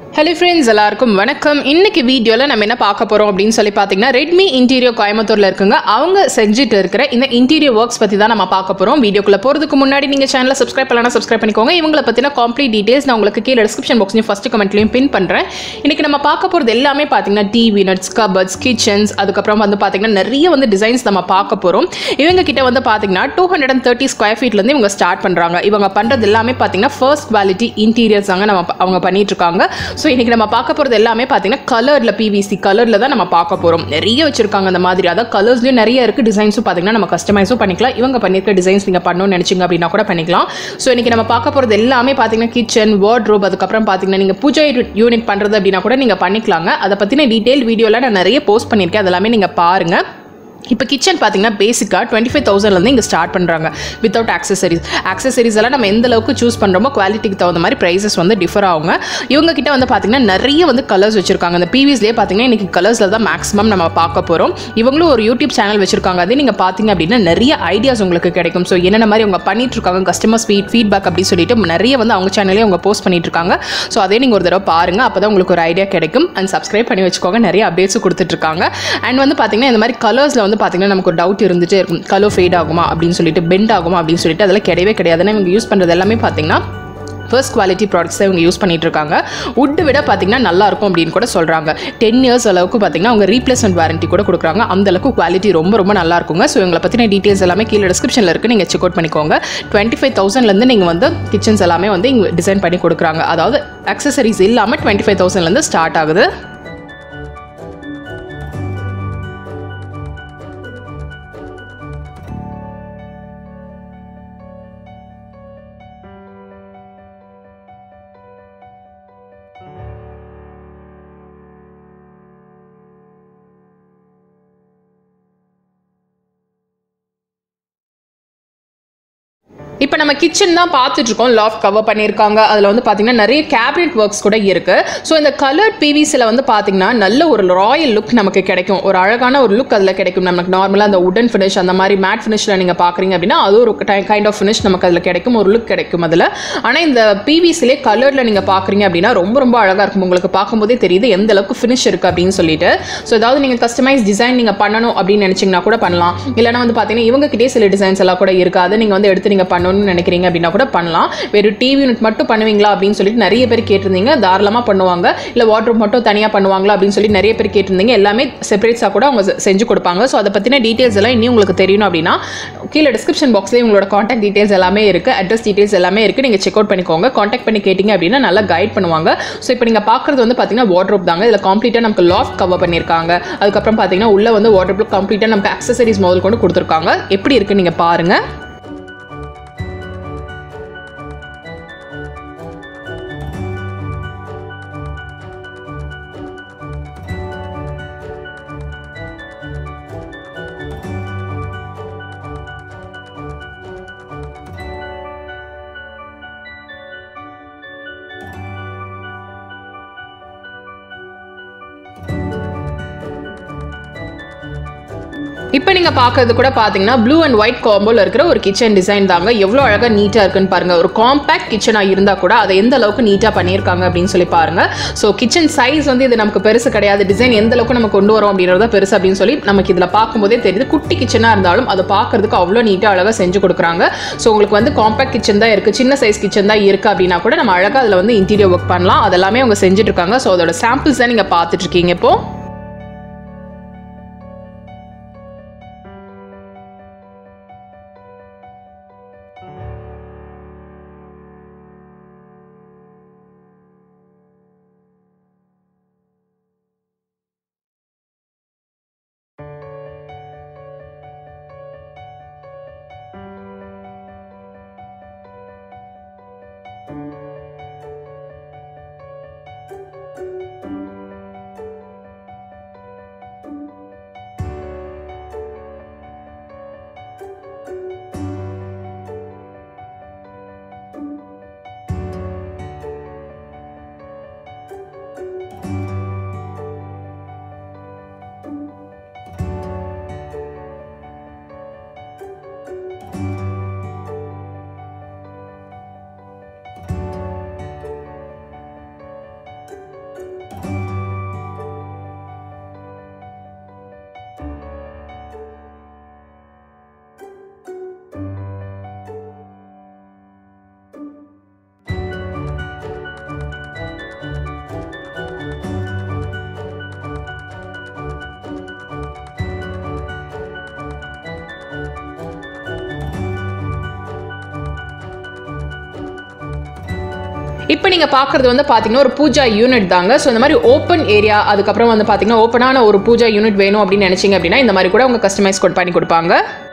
hello friends எல்லாருக்கும் வணக்கம் இன்னைக்கு வீடியோவில் நம்ம என்ன பார்க்க போகிறோம் அப்படின்னு சொல்லி பார்த்தீங்கன்னா ரெட்மி இன்டீரியர் கோயம்புத்தூரில் இருக்குங்க அவங்க செஞ்சுட்டு இருக்கிற இந்த இன்டீரியர் ஒர்க்ஸ் பற்றி தான் நம்ம பார்க்க போகிறோம் வீடியோக்குள்ளே போகிறதுக்கு முன்னாடி நீங்கள் சேனலை சப்ஸ்கிரைப் பண்ணலாம் சப்ஸ்கிரைப் பண்ணிக்கோங்க இவங்களை பற்றின காம்ப்ளீட் டீட்டெயில்ஸ் நான் உங்களுக்கு கீழே டிஸ்கிரிப்ஷன் பாக்ஸ்லையும் ஃபஸ்ட் கமெண்ட்லையும் பின் பண்ணுறேன் இன்னைக்கு நம்ம பார்க்க போகிறது எல்லாமே பார்த்தீங்கன்னா டிவி நட்ஸ் கபர்ட்ஸ் கிச்சன்ஸ் அதுக்கப்புறம் வந்து பார்த்தீங்கன்னா நிறைய வந்து டிசைன்ஸ் நம்ம பார்க்க போகிறோம் இவங்க கிட்ட வந்து பார்த்தீங்கன்னா two hundred and thirty square ஃபீட்லேருந்து இவங்க ஸ்டார்ட் பண்ணுறாங்க இவங்க பண்ணுறது எல்லாமே பார்த்தீங்கன்னா ஃபர்ஸ்ட் குவாலிட்டி இன்டீரியர்ஸ் தாங்க நம்ம அவங்க பண்ணிட்டு இருக்காங்க ஸோ இன்னைக்கு நம்ம பார்க்க போகிறது எல்லாமே பார்த்தீங்கன்னா கலரில் பிவிசி கலரில் தான் நம்ம பார்க்க போகிறோம் நிறைய வச்சிருக்காங்க அந்த மாதிரி அதாவது கலர்ஸ்லையும் நிறைய இருக்குது டிசைன்ஸும் பார்த்தீங்கன்னா நம்ம கஸ்டமைஸும் பண்ணிக்கலாம் இவங்க பண்ணியிருக்க டிசைன்ஸ் நீங்கள் பண்ணணும்னு நினச்சிங்க அப்படின்னா கூட பண்ணிக்கலாம் ஸோ இன்னைக்கு நம்ம பார்க்க போகிறது எல்லாமே பார்த்தீங்கன்னா கிச்சன் வார்ட்ரோப் அதுக்கப்புறம் பார்த்தீங்கன்னா நீங்கள் பூஜை யூனிட் பண்ணுறது அப்படின்னா கூட நீங்கள் பண்ணிக்கலாங்க அதை பற்றின டீட்டெயில் வீடியோவில் நான் நிறைய போஸ்ட் பண்ணியிருக்கேன் அதெல்லாமே நீங்கள் பாருங்கள் இப்போ கிச்சன் பார்த்தீங்கன்னா பேசிக்காக டுவெண்ட்டி ஃபைவ் தௌசண்ட்லேருந்து இங்கே ஸ்டார்ட் பண்ணுறாங்க வித்தவுட் ஆக்சசரிஸ் ஆக்சசரிஸ் எல்லாம் நம்ம எந்த அளவுக்கு சூஸ் பண்ணுறோமோ குவாலிட்டிக்கு தகுந்த மாதிரி ப்ரைஸஸ் வந்து டிஃபர் ஆகுங்க இவங்க கிட்ட வந்து பார்த்தீங்கன்னா நிறைய வந்து கலர்ஸ் வச்சிருக்காங்க அந்த பிவிஸ்லேயே பார்த்தீங்கன்னா இன்றைக்கி கலர்ஸில் தான் மேக்ஸிமம் நம்ம பார்க்க போகிறோம் இவங்களும் ஒரு யூடியூப் சேனல் வச்சிருக்காங்க அதே நீங்கள் பார்த்தீங்க அப்படின்னா நிறைய ஐடியாஸ் உங்களுக்கு கிடைக்கும் ஸோ என்னென்ன மாதிரி அவங்க பண்ணிட்டு இருக்காங்க கஸ்டமர்ஸ் ஃபீட் ஃபீட்பேக் அப்படின்னு சொல்லிட்டு நிறைய வந்து அவங்க சேனலே அவங்க போஸ்ட் பண்ணிட்டு இருக்காங்க ஸோ அதே நீங்கள் ஒரு தடவை பாருங்கள் அப்போ தான் உங்களுக்கு ஒரு ஐடியா கிடைக்கும் அண்ட் சப்ஸ்கிரைப் பண்ணி வச்சுக்கோங்க நிறைய அப்டேட்ஸும் கொடுத்துட்ருக்காங்க அண்ட் வந்து பார்த்தீங்கன்னா இந்த மாதிரி கலர்ஸில் வந்து பார்த்தீங்கன்னா நமக்கு ஒரு டவுட் இருந்துகிட்டே இருக்கும் கலர் ஃபேட் ஆகுமா அப்படின்னு சொல்லிட்டு பெண்ட் ஆகுமா அப்படின்னு சொல்லிட்டு அதெல்லாம் கிடையவே கிடையாதுன்னு இவங்க யூஸ் பண்ணுறது எல்லாமே பார்த்தீங்கன்னா ஃபர்ஸ்ட் குவாலிட்டி ப்ராடக்ட்ஸ் தான் இவங்க யூஸ் பண்ணிட்டு இருக்காங்க உட்டு விட பார்த்தீங்கன்னா நல்லா இருக்கும் அப்படின்னு கூட சொல்கிறாங்க டென் இயர்ஸ் அளவுக்கு பார்த்தீங்கன்னா அவங்க ரீப்ளேஸ்மெண்ட் வாரண்டி கூட கொடுக்குறாங்க அந்த அளவுக்கு குவாலிட்டி ரொம்ப ரொம்ப நல்லா இருக்குங்க ஸோ இவங்களை பற்றின டீட்டெயில்ஸ் எல்லாமே கீழே டிஸ்கிரிப்ஷனில் இருக்குது நீங்கள் செக் அவுட் பண்ணிக்கோங்க டுவெண்ட்டி ஃபைவ் தௌசண்ட்லேருந்து நீங்கள் வந்து கிச்சன்ஸ் எல்லாமே வந்து இங்கே டிசைன் பண்ணி கொடுக்குறாங்க அதாவது அக்சசரிஸ் இல்லாமல் டுவெண்ட்டி ஃபைவ் தௌசண்ட்லேருந்து ஸ்டார்ட் ஆகுது இப்போ நம்ம கிச்சன் தான் பார்த்துட்டு இருக்கோம் லாஃப்ட் கவர் பண்ணியிருக்காங்க அதில் வந்து பார்த்தீங்கன்னா நிறைய கேபினெட் ஒர்க்ஸ் கூட இருக்கு ஸோ இந்த கலர் பிவிசியில் வந்து பார்த்தீங்கன்னா நல்ல ஒரு ராயல் லுக் நமக்கு கிடைக்கும் ஒரு அழகான ஒரு லுக் அதில் கிடைக்கும் நமக்கு நார்மலாக அந்த உடன் ஃபினிஷ் அந்த மாதிரி மேட் ஃபினிஷில் நீங்கள் பார்க்குறீங்க அப்படின்னா அது ஒரு கைண்ட் ஆஃப் ஃபினிஷ் நமக்கு அதில் கிடைக்கும் ஒரு லுக் கிடைக்கும் அதில் ஆனால் இந்த பிவிசிலே கலரில் நீங்கள் பார்க்குறீங்க அப்படின்னா ரொம்ப ரொம்ப அழகாக இருக்கும் உங்களுக்கு பார்க்கும்போதே தெரியுது எந்த அளவுக்கு ஃபினிஷ் இருக்குது அப்படின்னு சொல்லிட்டு ஸோ ஏதாவது நீங்கள் கஸ்டமைஸ் டிசைன் நீங்கள் பண்ணணும் அப்படின்னு நினச்சிங்கன்னா கூட பண்ணலாம் இல்லைனா வந்து பார்த்தீங்கன்னா இவங்க கிட்டே சில டிசைன்ஸ் எல்லாம் கூட இருக்குது அதை நீங்கள் வந்து எடுத்து நீங்கள் பண்ணணும் பண்ணணும்னு நினைக்கிறீங்க அப்படின்னா கூட பண்ணலாம் வெறும் டிவி யூனிட் மட்டும் பண்ணுவீங்களா அப்படின்னு சொல்லிட்டு நிறைய பேர் கேட்டிருந்தீங்க தாராளமாக பண்ணுவாங்க இல்லை வாட்ரூப் மட்டும் தனியாக பண்ணுவாங்களா அப்படின்னு சொல்லி நிறைய பேர் கேட்டிருந்தீங்க எல்லாமே செப்பரேட்ஸாக கூட அவங்க செஞ்சு கொடுப்பாங்க ஸோ அதை பற்றின டீட்டெயில்ஸ் எல்லாம் இன்னும் உங்களுக்கு தெரியணும் அப்படின்னா கீழே டிஸ்கிரிப்ஷன் பாக்ஸ்லேயே உங்களோட காண்டாக்ட் டீட்டெயில்ஸ் எல்லாமே இருக்குது அட்ரஸ் டீட்டெயில்ஸ் எல்லாமே இருக்குது நீங்கள் செக் அவுட் பண்ணிக்கோங்க காண்டாக்ட் பண்ணி கேட்டிங்க அப்படின்னா நல்லா கைட் பண்ணுவாங்க ஸோ இப்போ நீங்கள் பார்க்குறது வந்து பார்த்தீங்கன்னா வாட்ரூப் தாங்க இதில் கம்ப்ளீட்டாக நமக்கு லாஃப்ட் கவர் பண்ணியிருக்காங்க அதுக்கப்புறம் பார்த்தீங்கன்னா உள்ளே வந்து வாட்ரூப்பில் கம்ப்ளீட்டாக நமக்கு அக்சசரிஸ் முதல் கொண்டு கொடுத்துருக்காங்க எப்படி இருக்குன்னு நீங்கள் பாருங்கள் இப்போ நீங்கள் பார்க்கறது கூட பார்த்தீங்கன்னா ப்ளூ அண்ட் ஒயிட் காம்போவில் இருக்கிற ஒரு கிச்சன் டிசைன் தாங்க எவ்வளோ அழகாக நீட்டாக இருக்குன்னு பாருங்கள் ஒரு காம்பேக்ட் கிச்சனாக இருந்தால் கூட அதை எந்த அளவுக்கு நீட்டாக பண்ணியிருக்காங்க அப்படின்னு சொல்லி பாருங்கள் ஸோ கிச்சன் சைஸ் வந்து இது நமக்கு பெருசு கிடையாது டிசைன் எந்த அளவுக்கு நம்ம கொண்டு வரோம் அப்படின்றத பெருசு அப்படின்னு சொல்லி நமக்கு இதில் பார்க்கும்போதே தெரியுது குட்டி கிச்சனாக இருந்தாலும் அதை பார்க்கறதுக்கு அவ்வளோ நீட்டாக அழகாக செஞ்சு கொடுக்குறாங்க ஸோ உங்களுக்கு வந்து காம்பேக்ட் கிச்சன் தான் இருக்குது சின்ன சைஸ் கிச்சன் தான் இருக்குது அப்படின்னா கூட நம்ம அழகாக அதில் வந்து இன்டீரியர் ஒர்க் பண்ணலாம் அதெல்லாமே அவங்க செஞ்சுட்டு இருக்காங்க ஸோ அதோட சாம்பிள்ஸ் தான் நீங்கள் பார்த்துட்டு இருக்கீங்க இப்போது இப்போ நீங்கள் பார்க்குறது வந்து பார்த்தீங்கன்னா ஒரு பூஜா யூனிட் தாங்க ஸோ இந்த மாதிரி ஓப்பன் ஏரியா அதுக்கப்புறம் வந்து பார்த்தீங்கன்னா ஓப்பனான ஒரு பூஜா யூனிட் வேணும் அப்படின்னு நினச்சிங்க அப்படின்னா இந்த மாதிரி கூட அவங்க கஸ்டமைஸ் கோட் பண்ணி கொடுப்பாங்க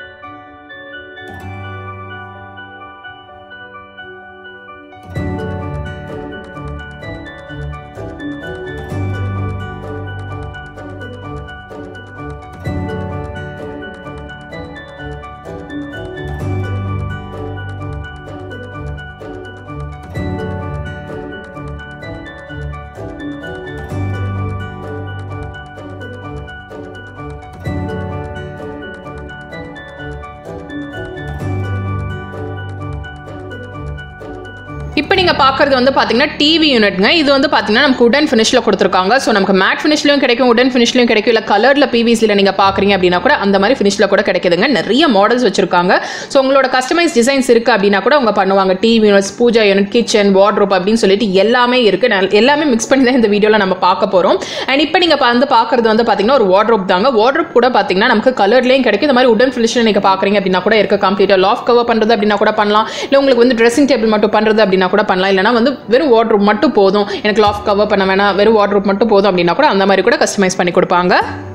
இப்போ நீங்கள் பார்க்குறது வந்து பார்த்தீங்கன்னா டிவி யூனிட்ங்க இது வந்து பார்த்தீங்கன்னா நமக்கு உடன் ஃபினிஷில் கொடுத்துருக்காங்க ஸோ நமக்கு மேட் ஃபினிஷ்லையும் கிடைக்கும் உடன் ஃபினிஷ்லையும் கிடைக்கும் இல்லை கலரில் பிவிசியில் நீங்கள் பார்க்குறீங்க அப்படின்னா கூட அந்த மாதிரி ஃபினிஷில் கூட கிடைக்குதுங்க நிறைய மாடல்ஸ் வச்சிருக்காங்க ஸோ உங்களோட கஸ்டமைஸ் டிசைன்ஸ் இருக்குது அப்படின்னா கூட அவங்க பண்ணுவாங்க TV units pooja unit kitchen wardrobe அப்படின்னு சொல்லிட்டு எல்லாமே இருக்குது எல்லாமே மிக்ஸ் பண்ணி தான் இந்த வீடியோவில் நம்ம பார்க்க போகிறோம் அண்ட் இப்போ நீங்கள் வந்து பார்க்குறது வந்து பார்த்தீங்கன்னா ஒரு வார்ட்ரோப் தாங்க வார்ட்ரோப் கூட பார்த்தீங்கன்னா நமக்கு கலர்லேயும் கிடைக்கும் இந்த மாதிரி உடன் ஃபினிஷில் நீங்கள் பார்க்குறீங்க அப்படின்னா கூட இருக்க கம்ப்ளீட்டாக லாஃப் கவர் பண்ணுறது அப்படின்னா கூட பண்ணலாம் இல்லை உங்களுக்கு வந்து ட்ரெஸ்ஸிங் டேபிள் மட்டும் பண்ணுறது அப்படின்னா கூட பண்ணலாம் இல்லைனா வந்து வெறும் வார்ட்ரூப் மட்டும் போதும் எனக்கு லாஃப் கவர் பண்ண வேணாம் வெறும் வார்ட்ரூப் மட்டும் போதும் அப்படின்னா கூட அந்த மாதிரி கூட கஸ்டமைஸ் பண்ணி கொடுப்பாங்க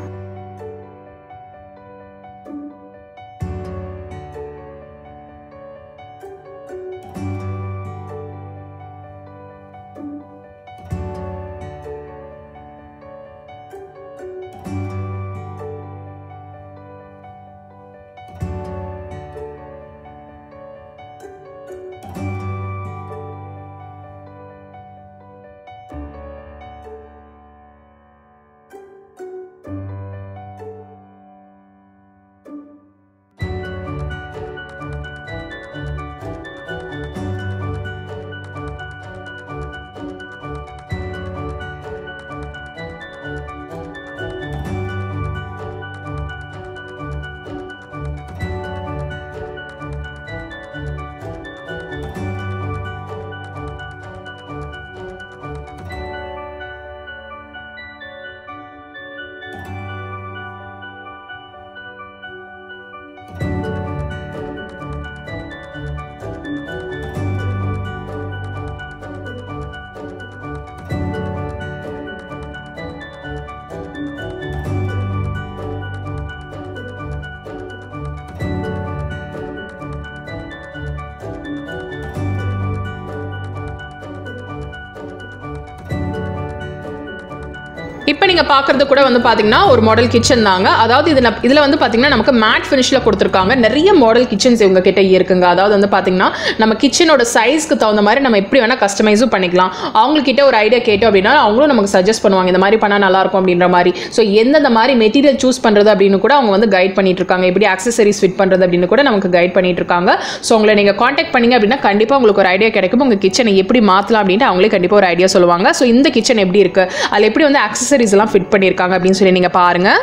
இப்போ நீங்கள் பார்க்குறது கூட வந்து பார்த்தீங்கன்னா ஒரு மாடல் கிச்சன் தாங்க அதாவது இதில் இதில் வந்து பார்த்தீங்கன்னா நமக்கு மேட் ஃபினிஷில் கொடுத்துருக்காங்க நிறைய மாடல் கிச்சன்ஸ் இவங்க கிட்ட இருக்குங்க அதாவது வந்து பார்த்தீங்கன்னா நம்ம கிச்சனோட சைஸ்க்கு தகுந்த மாதிரி நம்ம எப்படி வேணால் கஸ்டமைஸும் பண்ணிக்கலாம் அவங்கக்கிட்ட ஒரு ஐடியா கேட்டோம் அப்படின்னா அவங்களும் நமக்கு சஜஸ்ட் பண்ணுவாங்க இந்த மாதிரி பண்ணால் நல்லாயிருக்கும் அப்படின்ற மாதிரி ஸோ எந்தெந்த மாதிரி மெட்டீரியல் சூஸ் பண்ணுறது அப்படின்னு கூட அவங்க வந்து கைட் பண்ணிட்டு இருக்காங்க எப்படி ஆக்சசரிஸ் ஃபிட் பண்ணுறது அப்படின்னு கூட நமக்கு கைட் பண்ணிட்டு இருக்காங்க ஸோ உங்களை நீங்கள் காண்டாக்ட் பண்ணீங்க அப்படின்னா கண்டிப்பாக உங்களுக்கு ஒரு ஐடியா கிடைக்கும் உங்கள் கிச்சனை எப்படி மாற்றலாம் அப்படின்ட்டு அவங்களே கண்டிப்பாக ஒரு ஐடியா சொல்லுவாங்க ஸோ இந்த கிச்சன் எப்படி இருக்குது அதில் எப்படி வந்து ஆக்சசரிஸ் எல்லாம் ஃபிட் பண்ணியிருக்காங்க அப்படின்னு சொல்லி நீங்கள் பாருங்கள்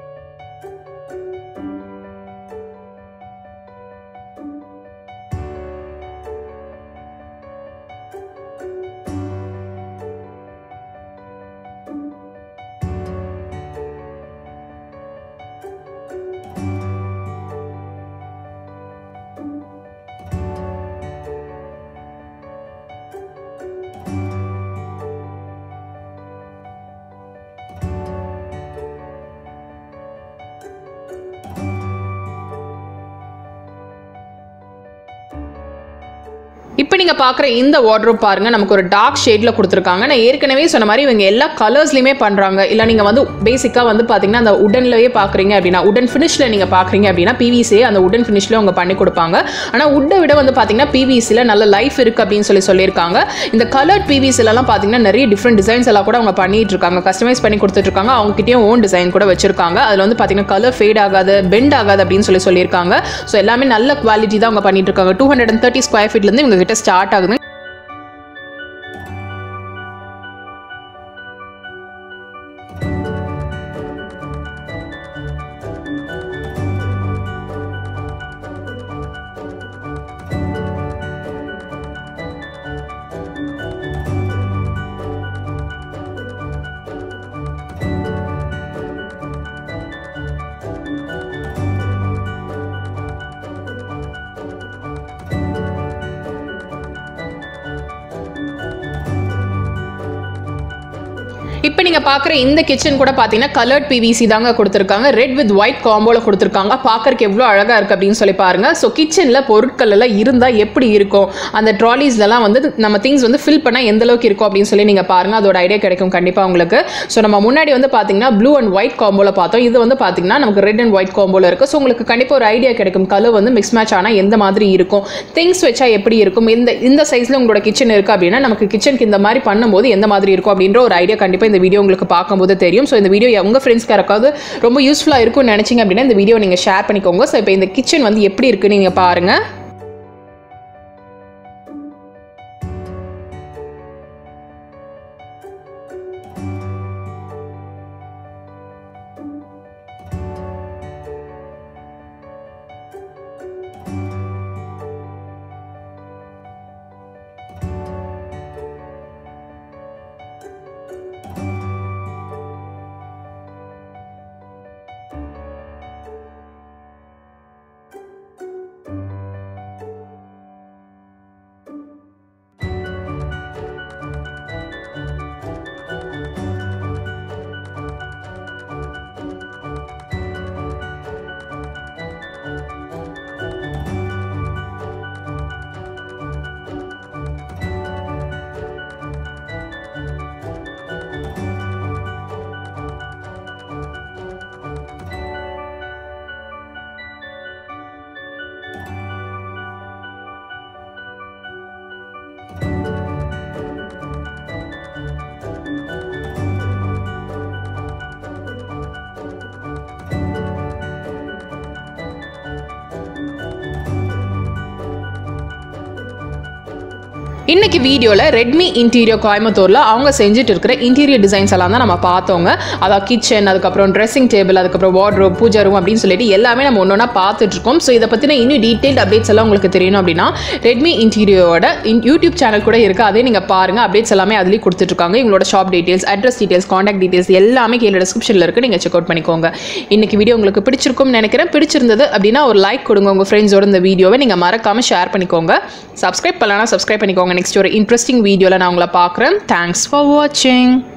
இப்போ நீங்கள் பார்க்குற இந்த வார்ட்ரோப் பாருங்க நமக்கு ஒரு டார்க் ஷேடில் கொடுத்துருக்காங்க நான் ஏற்கனவே சொன்ன மாதிரி இவங்க எல்லா கலர்ஸ்லையுமே பண்ணுறாங்க இல்லை நீங்கள் வந்து பேசிக்காக வந்து பார்த்தீங்கன்னா அந்த உடன்லயே பார்க்குறீங்க அப்படின்னா உடன் ஃபினிஷில் நீங்கள் பார்க்குறீங்க அப்படின்னா பிவிசி அந்த உடன் ஃபினிஷில் அவங்க பண்ணி கொடுப்பாங்க ஆனால் உட்டை விட வந்து பார்த்தீங்கன்னா பிவிசியில் நல்ல லைஃப் இருக்குது அப்படின்னு சொல்லி சொல்லியிருக்காங்க இந்த கலர்ட் பிவிசிலலாம் பார்த்தீங்கன்னா நிறைய டிஃப்ரெண்ட் டிசைன்ஸ் எல்லாம் கூட அவங்க பண்ணிட்டு இருக்காங்க கஸ்டமைஸ் பண்ணி கொடுத்துட்ருக்காங்க அவங்ககிட்டயும் ஓன் டிசைன் கூட வச்சிருக்காங்க அதில் வந்து பார்த்தீங்கன்னா கலர் ஃபேட் ஆகாது பெண்ட் ஆகாது அப்படின்னு சொல்லி சொல்லியிருக்காங்க ஸோ எல்லாமே நல்ல குவாலிட்டி தான் அவங்க பண்ணிட்டு இருக்காங்க two hundred and thirty square ஃபீட்லேருந்து இவங்க கிட்ட ஸ்டார்ட் ஆகுது இப்போ நீங்கள் பார்க்குற இந்த கிச்சன் கூட பார்த்தீங்கன்னா கலர்ட் பிவிசி தாங்க கொடுத்துருக்காங்க ரெட் வித் ஒயிட் காம்போவில் கொடுத்துருக்காங்க பார்க்கறக்கு எவ்வளோ அழகாக இருக்குது அப்படின்னு சொல்லி பாருங்க ஸோ கிச்சனில் பொருட்கள் எல்லாம் இருந்தால் எப்படி இருக்கும் அந்த ட்ராலிஸ்லலாம் வந்து நம்ம திங்ஸ் வந்து ஃபில் பண்ணால் எந்த அளவுக்கு இருக்கும் அப்படின்னு சொல்லி நீங்கள் பாருங்கள் அதோட ஐடியா கிடைக்கும் கண்டிப்பாக உங்களுக்கு ஸோ நம்ம முன்னாடி வந்து பார்த்தீங்கன்னா ப்ளூ அண்ட் ஒயிட் காம்போவில் பார்த்தோம் இது வந்து பார்த்தீங்கன்னா நமக்கு ரெட் அண்ட் ஒயிட் காம்போவில் இருக்குது ஸோ உங்களுக்கு கண்டிப்பாக ஒரு ஐடியா கிடைக்கும் கலர் வந்து மிக்ஸ் மேட்ச் ஆனால் எந்த மாதிரி இருக்கும் திங்ஸ் வச்சா எப்படி இருக்கும் இந்த இந்த சைஸில் உங்களோட கிச்சன் இருக்குது அப்படின்னா நமக்கு கிச்சனுக்கு இந்த மாதிரி பண்ணும்போது எந்த மாதிரி இருக்கும் அப்படின்ற ஒரு ஐடியா கண்டிப்பாக இந்த வீடியோ உங்களுக்கு பார்க்கும்போது தெரியும் ஸோ இந்த வீடியோ உங்கள் ஃப்ரெண்ட்ஸ்க்கு யாருக்காவது ரொம்ப யூஸ்ஃபுல்லாக இருக்கும்னு நினச்சிங்க அப்படின்னா இந்த வீடியோ நீங்கள் ஷேர் பண்ணிக்கோங்க ஸோ இப்போ இந்த கிச்சன் வந்து எப்படி இருக்குன்னு நீங்கள் பாருங்கள் இன்னைக்கு வீடியோவில் ரெட்மி இன்டீரியர் கோயம்புத்தூரில் அவங்க செஞ்சுட்டு இருக்கிற இன்டீரியர் டிசைன்ஸ் எல்லாம் தான் நம்ம பார்த்தோங்க அதாவது கிச்சன் அதுக்கப்புறம் ட்ரெஸ்ஸிங் டேபிள் அதுக்கப்புறம் வார்ட்ரோப் பூஜா ரூம் அப்படின்னு சொல்லிட்டு எல்லாமே நம்ம ஒன்று ஒன்றா பார்த்துட்டு இருக்கோம் ஸோ இதை பற்றின இன்னும் டீட்டெயில் அப்டேட்ஸ் எல்லாம் உங்களுக்கு தெரியணும் அப்படின்னா ரெட்மி இன்டீரியரோட யூடியூப் சேனல் கூட இருக்குது அதே நீங்கள் பாருங்கள் அப்டேட்ஸ் எல்லாமே அதுலேயும் கொடுத்துட்ருக்காங்க இவங்களோட shop details address details contact details எல்லாமே கீழே டிஸ்கிரிப்ஷனில் இருக்குது நீங்கள் செக் அவுட் பண்ணிக்கோங்க இன்னைக்கு வீடியோ உங்களுக்கு பிடிச்சிருக்கும்னு நினைக்கிறேன் பிடிச்சிருந்தது அப்படின்னா ஒரு லைக் கொடுங்க உங்கள் ஃப்ரெண்ட்ஸோட இந்த வீடியோவை நீங்கள் மறக்காமல் ஷேர் பண்ணிக்கோங்க சப்ஸ்கிரைப் பண்ணலாம் சப்ஸ்கிரைப் பண்ணிக்கோங்க நெக்ஸ்ட் ஒரு இன்ட்ரெஸ்டிங் வீடியோவில் நான் உங்களை பார்க்குறேன் தேங்க்ஸ் ஃபார் வாட்சிங்